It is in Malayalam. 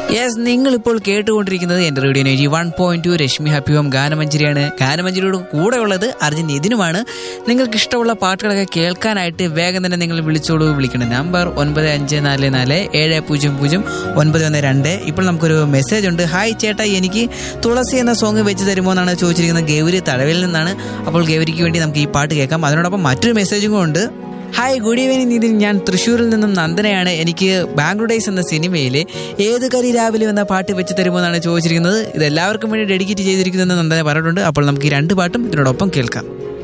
യെസ് നിങ്ങൾ ഇപ്പോൾ കേട്ടുകൊണ്ടിരിക്കുന്നത് എന്റെ radio ninety one point two Rashmi happy home ഗാനമഞ്ചരിയാണ് ഗാനമഞ്ചരിയോട് കൂടെ ഉള്ളത് അർജുൻ ഇതിനുമാണ് നിങ്ങൾക്ക് ഇഷ്ടമുള്ള പാട്ടുകളൊക്കെ കേൾക്കാനായിട്ട് വേഗം തന്നെ നിങ്ങൾ വിളിച്ചോളൂ വിളിക്കണം നമ്പർ ഒൻപത് അഞ്ച് നാല് നാല് ഏഴ് പൂജ്യം പൂജ്യം ഒൻപത് ഒന്ന് രണ്ട് ഇപ്പോൾ നമുക്കൊരു മെസ്സേജ് ഉണ്ട് ഹായ് ചേട്ടാ എനിക്ക് തുളസി എന്ന സോങ് വെച്ച് തരുമോ എന്നാണ് ചോദിച്ചിരിക്കുന്നത് ഗൗരി തടവിൽ നിന്നാണ് അപ്പോൾ ഗൗരിക്ക് വേണ്ടി നമുക്ക് ഈ പാട്ട് കേൾക്കാം അതിനോടൊപ്പം മറ്റൊരു മെസ്സേജും കൂടെ ഉണ്ട് ഹായ് ഗുഡ് ഈവനിങ് നിതിൻ ഞാൻ തൃശ്ശൂരിൽ നിന്നും നന്ദനയാണ് എനിക്ക് ബാംഗ്ലൂർ ഡേയ്സ് എന്ന സിനിമയിലെ ഏത് കരി രാവിലെ എന്ന പാട്ട് വെച്ച് തരുമോ എന്നാണ് ചോദിച്ചിരിക്കുന്നത് ഇത് എല്ലാവർക്കും വേണ്ടി ഡെഡിക്കേറ്റ് ചെയ്തിരിക്കുന്നതെന്ന് നന്ദന പറഞ്ഞിട്ടുണ്ട് അപ്പോൾ നമുക്ക് ഈ രണ്ട് പാട്ടും ഇതിനോടൊപ്പം കേൾക്കാം